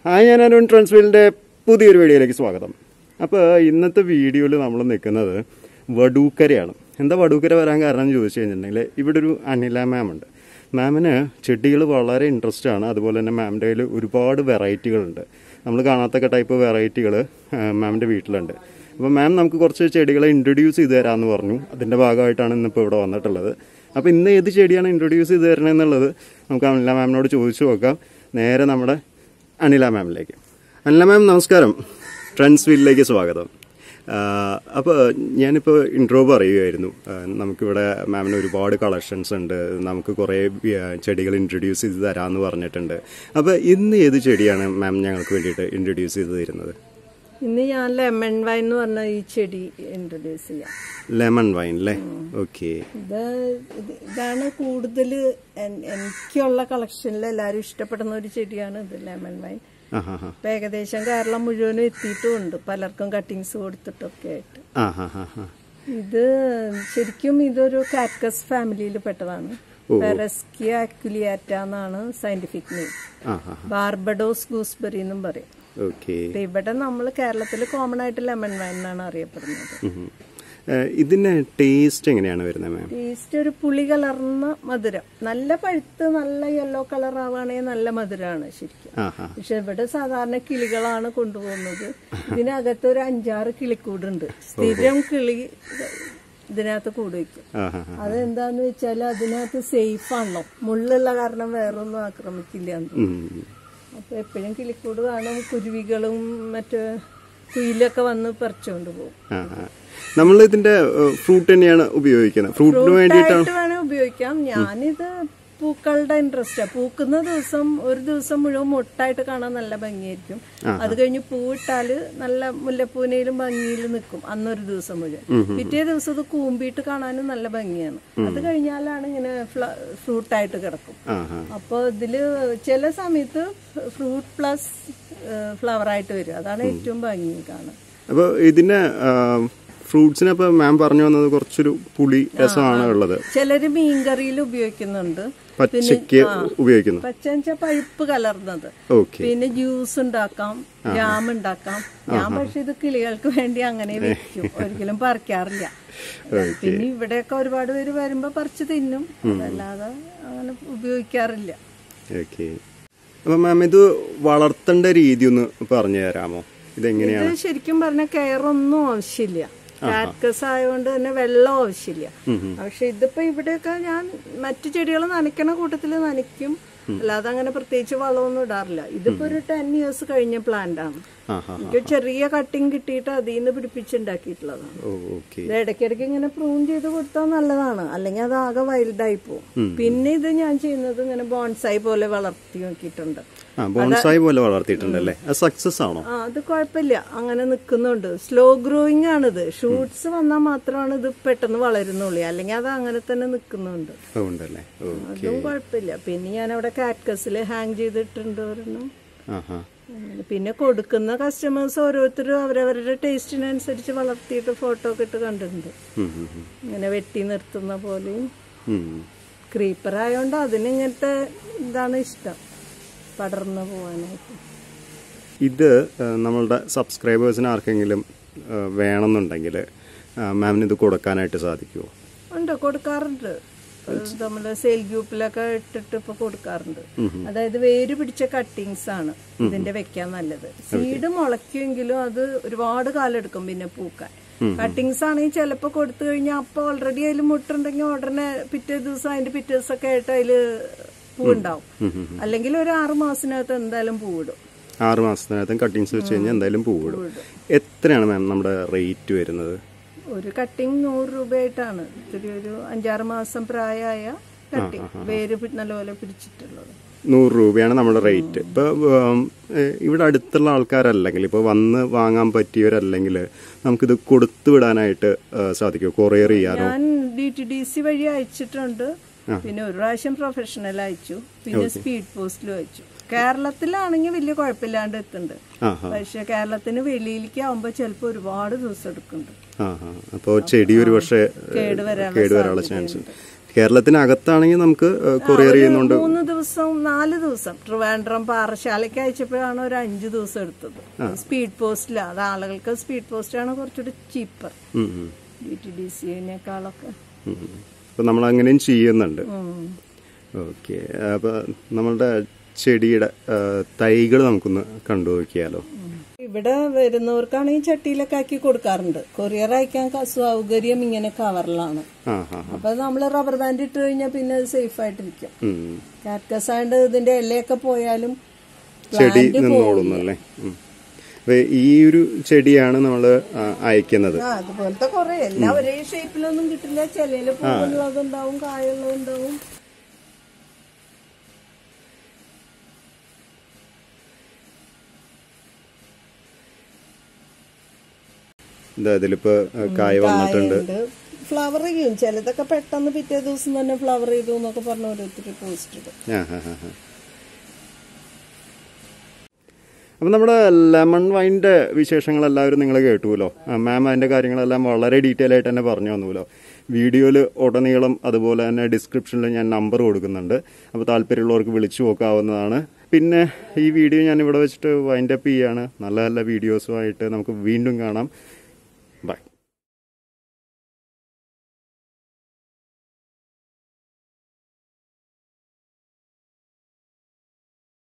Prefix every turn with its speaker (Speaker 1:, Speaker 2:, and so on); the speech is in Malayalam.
Speaker 1: ഹായ് ഞാൻ അരുൺ ട്രാൻസ്ഫീൽഡിന്റെ പുതിയൊരു വീഡിയോയിലേക്ക് സ്വാഗതം അപ്പോൾ ഇന്നത്തെ വീഡിയോയിൽ നമ്മൾ നിൽക്കുന്നത് വടൂക്കരയാണ് എന്താ വടൂക്കര വരാൻ കാരണം എന്ന് ചോദിച്ചു കഴിഞ്ഞിട്ടുണ്ടെങ്കിൽ ഇവിടെ ഒരു അനില മാം ഉണ്ട് മാമിന് ചെടികൾ വളരെ ഇൻട്രസ്റ്റ് ആണ് അതുപോലെ തന്നെ മാമിൻ്റെ കയ്യിൽ ഒരുപാട് വെറൈറ്റികളുണ്ട് നമ്മൾ കാണാത്തൊക്കെ ടൈപ്പ് വെറൈറ്റികൾ മാമിൻ്റെ വീട്ടിലുണ്ട് അപ്പോൾ മാം നമുക്ക് കുറച്ച് ചെടികളെ ഇൻട്രൊഡ്യൂസ് ചെയ്ത് തരാമെന്ന് പറഞ്ഞു അതിൻ്റെ ഭാഗമായിട്ടാണ് ഇന്നിപ്പോൾ ഇവിടെ വന്നിട്ടുള്ളത് അപ്പോൾ ഇന്ന് ഏത് ചെടിയാണ് ഇൻട്രൊഡ്യൂസ് ചെയ്ത് തരണമെന്നുള്ളത് നമുക്ക് അനില മാമിനോട് ചോദിച്ചു നോക്കാം നേരെ നമ്മുടെ അനില മാമിലേക്ക് അനില മാം നമസ്കാരം ട്രെൻഡ്സ് വീലിലേക്ക് സ്വാഗതം അപ്പോൾ ഞാനിപ്പോൾ ഇൻട്രോ പറയുമായിരുന്നു ആ, നമുക്കിവിടെ മാമിന് ഒരുപാട് കളക്ഷൻസ് ഉണ്ട് നമുക്ക് കുറേ ആ, ചെടികൾ ഇൻട്രൊഡ്യൂസ് ചെയ്ത് തരാമെന്ന് പറഞ്ഞിട്ടുണ്ട് അപ്പോൾ ഇന്ന് ഏത് ചെടിയാണ് മാം ഞങ്ങൾക്ക് വേണ്ടിയിട്ട് ഇൻട്രൊഡ്യൂസ് ചെയ്ത് തരുന്നത്
Speaker 2: ഇന്ന് ഞാൻ ലെമൺ വൈൻ എന്ന് പറഞ്ഞ ഈ ചെടി ഇൻട്രൊഡ്യൂസ് ചെയ്യാം
Speaker 1: ലെമൺ വൈൻ അല്ലേ ഓക്കെ
Speaker 2: ഇത് ഇത് ഇതാണ് കൂടുതൽ എനിക്കുള്ള കളക്ഷനിൽ എല്ലാവരും ഇഷ്ടപ്പെടുന്ന ഒരു ചെടിയാണ് ഇത് ലെമൺ വൈൻ
Speaker 1: ആ ഹാ ഹാ
Speaker 2: ഇപ്പൊ ഏകദേശം കേരളം മുഴുവനും എത്തിയിട്ടുമുണ്ട് പലർക്കും കട്ടിങ്സ് കൊടുത്തിട്ടൊക്കെ ആയിട്ട്
Speaker 1: ആ ഹാ ഹാ ഹാ
Speaker 2: ഇത് ശരിക്കും ഇതൊരു കാറ്റ്കസ് ഫാമിലിയിൽ പെട്ടതാണ് പെറസ്കിയ അക്യുലിയാറ്റ എന്നാണ് സയന്റിഫിക് നെയിം
Speaker 1: ആ ഹാ
Speaker 2: ബാർബഡോസ് ഗൂസ്ബെറി എന്നും പറയും
Speaker 1: ഓക്കെ
Speaker 2: ഇപ്പൊ ഇവിടെ നമ്മൾ കേരളത്തിൽ കോമൺ ആയിട്ട് ലെമൺ വൈൻ എന്നാണ് അറിയപ്പെടുന്നത്
Speaker 1: ഇതിന് ടേസ്റ്റ് എങ്ങനെയാണ് വരുന്നത് മാം
Speaker 2: ടേസ്റ്റ് ഒരു പുളി കലർന്ന മധുരം നല്ല പഴുത്ത് നല്ല യെല്ലോ കളർ ആവുകയാണെങ്കിൽ നല്ല മധുരമാണ് ശരിക്കും
Speaker 1: ആ ഹാ
Speaker 2: പക്ഷെ ഇവിടെ സാധാരണ കിളികളാണ് കൊണ്ടുപോകുന്നത് ഇതിനകത്ത് ഒരു അഞ്ചാറ് കിളിക്കൂടുണ്ട് സ്ഥിരം കിളി ഇതിനകത്ത് കൂട് വയ്ക്കും
Speaker 1: ആ ഹാ ഹാ
Speaker 2: അതെന്താന്ന് വെച്ചാൽ അതിനകത്ത് സേഫ് ആണല്ലോ മുള്ളുള്ള കാരണം വേറൊന്നും ആക്രമിക്കില്ല എന്ന്.
Speaker 1: ഉം.
Speaker 2: അപ്പൊ എപ്പോഴും കിളിക്കൂട് കാണും കുരുവികളും മറ്റു കുയിലൊക്കെ വന്ന് പറിച്ചുകൊണ്ട് പോകും
Speaker 1: ആ ആ നമ്മൾ ഇതിന്റെ ഫ്രൂട്ട് തന്നെയാണ് ഉപയോഗിക്കുന്നത് ഫ്രൂട്ടിന് വേണ്ടിയിട്ടാണ്
Speaker 2: ആയിട്ട് വേണേ ഉപയോഗിക്കാം ഞാനിത് പൂക്കളുടെ ഇൻട്രസ്റ്റാ പൂക്കുന്ന ദിവസം ഒരു ദിവസം മുഴുവൻ മൊട്ടായിട്ട് കാണാൻ നല്ല ഭംഗിയായിരിക്കും അത് കഴിഞ്ഞ് പൂവിട്ടാല് നല്ല മുല്ലപ്പൂനയിലും ഭംഗിയിൽ നിൽക്കും അന്നൊരു ദിവസം മുഴുവൻ പിറ്റേ ദിവസം ഇത് കൂമ്പിയിട്ട് കാണാനും നല്ല ഭംഗിയാണ് അത് കഴിഞ്ഞാലാണ് ഇങ്ങനെ ഫ്രൂട്ടായിട്ട് കിടക്കും
Speaker 1: ആ ആ
Speaker 2: അപ്പോൾ ഇതില് ചില സമയത്ത് ഫ്രൂട്ട് പ്ലസ് ഫ്ലവർ ആയിട്ട് വരും അതാണ് ഏറ്റവും ഭംഗി കാണാൻ
Speaker 1: അപ്പോൾ ഇതിന്റെ ഫ്രൂട്ട്സിന് അപ്പോൾ മാം പറഞ്ഞു വന്നത് കുറച്ചൊരു പുളി രസമാണ് ഉള്ളത്
Speaker 2: ചിലര് മീൻകറിയിൽ ഉപയോഗിക്കുന്നുണ്ട്
Speaker 1: പച്ചയ്ക്ക് ഉപയോഗിക്കുന്നു
Speaker 2: പച്ചച്ച പഴുപ്പ് കലർന്നത്
Speaker 1: ഓക്കെ
Speaker 2: പിന്നെ ജ്യൂസ് ഉണ്ടാക്കാം ജാം ഉണ്ടാക്കാം ഞാൻ പക്ഷെ ഇത് കിളികൾക്ക് വേണ്ടി അങ്ങനെ വെക്കും ഒരിക്കലും പറിക്കാറില്ല പിന്നെ ഇവിടെയൊക്കെ ഒരുപാട് പേര് വരുമ്പോ പറിച്ച് തിന്നും അതല്ലാതെ അങ്ങനെ ഉപയോഗിക്കാറില്ല
Speaker 1: ഓക്കെ അപ്പോൾ മാം ഇത് വളർത്തേണ്ട രീതി ഒന്ന് പറഞ്ഞു തരാമോ ഇതെങ്ങനെയാണ്
Speaker 2: ഇത് ശരിക്കും പറഞ്ഞ കെയറൊന്നും ആവശ്യമില്ല കാറ്റ്കസ് ആയതുകൊണ്ട് തന്നെ വെള്ളം ആവശ്യമില്ല പക്ഷെ ഇതിപ്പോ ഇവിടെയൊക്കെ ഞാൻ മറ്റു ചെടികൾ നനയ്ക്കണ കൂട്ടത്തിൽ നനയ്ക്കും അല്ലാതെ അങ്ങനെ പ്രത്യേകിച്ച് വളമൊന്നും ഇടാറില്ല ഇതിപ്പോ ഒരു ടെൻ ഇയേഴ്സ് കഴിഞ്ഞ പ്ലാന്റ് ആണ്
Speaker 1: ആ ഹാ
Speaker 2: എനിക്ക് ചെറിയ കട്ടിങ് കിട്ടിയിട്ട് അതിൽ നിന്ന് പിടിപ്പിച്ചുണ്ടാക്കിയിട്ടുള്ളതാണ്
Speaker 1: ഓ ഓക്കെ
Speaker 2: ഇത് ഇടയ്ക്കിടയ്ക്ക് ഇങ്ങനെ പ്രൂൺ ചെയ്ത് കൊടുത്താൽ നല്ലതാണ് അല്ലെങ്കിൽ അത് ആകെ വൈൽഡായി പോകും പിന്നെ ഇത് ഞാൻ ചെയ്യുന്നത് ഇങ്ങനെ ബോൺസായി പോലെ വളർത്തി നോക്കിയിട്ടുണ്ട്
Speaker 1: ആ ബോൺസായി പോലെ വളർത്തിയിട്ടുണ്ടല്ലേ അത് സക്സസ് ആണോ
Speaker 2: ആ അത് കുഴപ്പമില്ല അങ്ങനെ നിൽക്കുന്നുണ്ട് സ്ലോ ഗ്രോയിങ് ആണിത് ഷൂട്ട്സ് വന്നാൽ മാത്രമാണ് ഇത് പെട്ടെന്ന് വളരുന്നുള്ളൂ അല്ലെങ്കിൽ അത് അങ്ങനെ തന്നെ നിൽക്കുന്നുണ്ട്
Speaker 1: ഓ, ഉണ്ടല്ലേ ഓക്കെ
Speaker 2: അതും കുഴപ്പമില്ല പിന്നെ ഞാൻ അവിടെ കാറ്റ്കസിൽ ഹാങ് ചെയ്തിട്ടുണ്ട് ഒരെണ്ണം
Speaker 1: ആ ഹാ
Speaker 2: അങ്ങനെ. പിന്നെ കൊടുക്കുന്ന കസ്റ്റമേഴ്സ് ഓരോരുത്തരും അവരവരുടെ ടേസ്റ്റിനനുസരിച്ച് വളർത്തിയിട്ട് ഫോട്ടോ ഒക്കെ ഇട്ട് കണ്ടിട്ടുണ്ട്
Speaker 1: ഉം, ഉം, ഉം.
Speaker 2: ഇങ്ങനെ വെട്ടി നിർത്തുന്ന പോലെയും
Speaker 1: ഉം.
Speaker 2: ക്രീപ്പർ ആയതുകൊണ്ട് അതിന് ഇങ്ങനത്തെ ഇതാണ് ഇഷ്ടം പടർന്നു പോകാനായിട്ട്
Speaker 1: ഇത് ആ, നമ്മളുടെ സബ്സ്ക്രൈബേഴ്സിന് ആർക്കെങ്കിലും ആ, വേണമെന്നുണ്ടെങ്കിൽ മാമിന് ഇത് കൊടുക്കാനായിട്ട് സാധിക്കുമോ
Speaker 2: ഉണ്ട് കൊടുക്കാറുണ്ട് നമ്മള് സെയിൽ ഗ്രൂപ്പിലൊക്കെ ഇട്ടിട്ട് ഇപ്പൊ കൊടുക്കാറുണ്ട് അതായത് വേര് പിടിച്ച കട്ടിങ്സ് ആണ് ഇതിന്റെ വെക്കാൻ നല്ലത് സീഡ് മുളയ്ക്കുമെങ്കിലും അത് ഒരുപാട് കാലം എടുക്കും പിന്നെ പൂക്കാൻ കട്ടിങ്സ് ആണെങ്കിൽ ചിലപ്പോൾ കൊടുത്തു കഴിഞ്ഞാൽ അപ്പൊ ഓൾറെഡി അതിൽ മുട്ടുണ്ടെങ്കിൽ ഉടനെ പിറ്റേ ദിവസം അതിന്റെ പിറ്റേ ദിവസമൊക്കെ ആയിട്ട് അതില് പൂവുണ്ടാവും അല്ലെങ്കിൽ ഒരു ആറു മാസത്തിനകത്ത് എന്തായാലും പൂവിടും
Speaker 1: ആറ് മാസത്തിനകത്തും കട്ടിങ്സ് വെച്ച് കഴിഞ്ഞാൽ എന്തായാലും പൂവിടും എത്രയാണ് മാം നമ്മുടെ റേറ്റ് വരുന്നത്
Speaker 2: ഒരു കട്ടിങ് നൂറ് രൂപയായിട്ടാണ് ഇത്തിരി ഒരു അഞ്ചാറ് മാസം പ്രായമായ കട്ടിങ് വേര് പി- നല്ലപോലെ പിടിച്ചിട്ടുള്ളത്
Speaker 1: നൂറ് രൂപയാണ് നമ്മുടെ റേറ്റ് ഇപ്പോൾ ഇവിടെ അടുത്തുള്ള ആൾക്കാരല്ലെങ്കിൽ ഇപ്പോൾ വന്ന് വാങ്ങാൻ പറ്റിയവരല്ലെങ്കിൽ നമുക്കിത് കൊടുത്തു വിടാനായിട്ട് ആ, സാധിക്കുമോ കൊറിയർ ചെയ്യാനോ
Speaker 2: ഞാൻ ഡി ടി ഡി സി വഴി അയച്ചിട്ടുണ്ട് പിന്നെ ഒരു പ്രാവശ്യം പ്രൊഫഷണൽ അയച്ചു പിന്നെ സ്പീഡ് പോസ്റ്റിലും അയച്ചു കേരളത്തിലാണെങ്കിൽ വലിയ കുഴപ്പമില്ലാണ്ട് എത്തുന്നുണ്ട്
Speaker 1: ആ ഹാ
Speaker 2: പക്ഷെ കേരളത്തിന് വെളിയിലേക്ക് ആവുമ്പോൾ ചിലപ്പോൾ ഒരുപാട് ദിവസം എടുക്കുന്നുണ്ട്
Speaker 1: ആ ആ അപ്പോൾ ചെടി ഒരു പക്ഷേ
Speaker 2: കേടുവരാനുള്ള
Speaker 1: കേടുവരാനുള്ള ചാൻസ് ഉണ്ട് കേരളത്തിനകത്താണെങ്കിൽ നമുക്ക് കൊറിയർ ചെയ്യുന്നുണ്ട്
Speaker 2: മൂന്ന് ദിവസം നാല് ദിവസം ട്രിവാൻഡ്രം പാറശാലയ്ക്ക് അയച്ചപ്പോഴാണ് ഒരു അഞ്ച് ദിവസം എടുത്തത് സ്പീഡ് പോസ്റ്റിലാണ് അത് ആളുകൾക്ക് സ്പീഡ് പോസ്റ്റാണ് കുറച്ചുകൂടി ചീപ്പർ
Speaker 1: ഉം, ഉം,
Speaker 2: ഡി ടി ഡി സിനേക്കാളൊക്കെ
Speaker 1: ഉം, ഉം. അപ്പൊ നമ്മൾ അങ്ങനെയും ചെയ്യുന്നുണ്ട് ഓക്കെ അപ്പൊ നമ്മളുടെ ചെടിയുടെ തൈകൾ നമുക്കൊന്ന് കണ്ടു നോക്കിയാലോ
Speaker 2: ഇവിടെ വരുന്നവർക്കാണെങ്കിൽ ചട്ടിയിലൊക്കെ ആക്കി കൊടുക്കാറുണ്ട് കൊറിയർ അയക്കാൻ ക- സൗകര്യം ഇങ്ങനെ കവറിലാണ്
Speaker 1: ആ ഹാ
Speaker 2: അപ്പൊ നമ്മൾ റബ്ബർ ബാൻഡ് ഇട്ട് കഴിഞ്ഞാൽ പിന്നെ അത് സേഫ് ആയിട്ടിരിക്കും
Speaker 1: ഉം.
Speaker 2: കാറ്റ്കസ് ആയതുകൊണ്ട് ഇതിന്റെ ഇലയൊക്കെ പോയാലും
Speaker 1: ചെടി
Speaker 2: plant
Speaker 1: നിന്നോളുന്നല്ലേ ഉം. അപ്പൊ ഈ ഒരു ചെടിയാണ് നമ്മൾ അയക്കുന്നത്
Speaker 2: ആ അതുപോലത്തെ കുറെ എല്ലാം ഒരേ ഷേപ്പിലൊന്നും കിട്ടില്ല ചിലയില് പൂവുള്ളതുണ്ടാവും കായുള്ളതുണ്ടാവും
Speaker 1: എന്താ ഇതിലിപ്പോ ആ, കായ വന്നിട്ടുണ്ട്
Speaker 2: ഫ്ലവർ ചെയ്യും ചിലതൊക്കെ പെട്ടെന്ന് പിറ്റേ ദിവസം തന്നെ ഫ്ലവർ ചെയ്തു എന്നൊക്കെ പറഞ്ഞ ഓരോരുത്തർ പോസ്റ്റ് ഇടും
Speaker 1: ആ ഹാ ഹാ ഹാ അപ്പം നമ്മുടെ ലെമൺ വൈൻ്റെ വിശേഷങ്ങളെല്ലാവരും നിങ്ങൾ കേട്ടുവല്ലോ മാം അതിൻ്റെ കാര്യങ്ങളെല്ലാം വളരെ ഡീറ്റെയിൽ ആയിട്ട് തന്നെ പറഞ്ഞു തന്നുവല്ലോ വീഡിയോയിൽ ഉടനീളം അതുപോലെ തന്നെ ഡിസ്ക്രിപ്ഷനിൽ ഞാൻ നമ്പർ കൊടുക്കുന്നുണ്ട് അപ്പോൾ താല്പര്യമുള്ളവർക്ക് വിളിച്ചു നോക്കാവുന്നതാണ് പിന്നെ ഈ വീഡിയോ ഞാൻ ഇവിടെ വെച്ചിട്ട് വൈൻഡപ്പ് ചെയ്യാണ് നല്ല നല്ല വീഡിയോസുമായിട്ട് നമുക്ക് വീണ്ടും കാണാം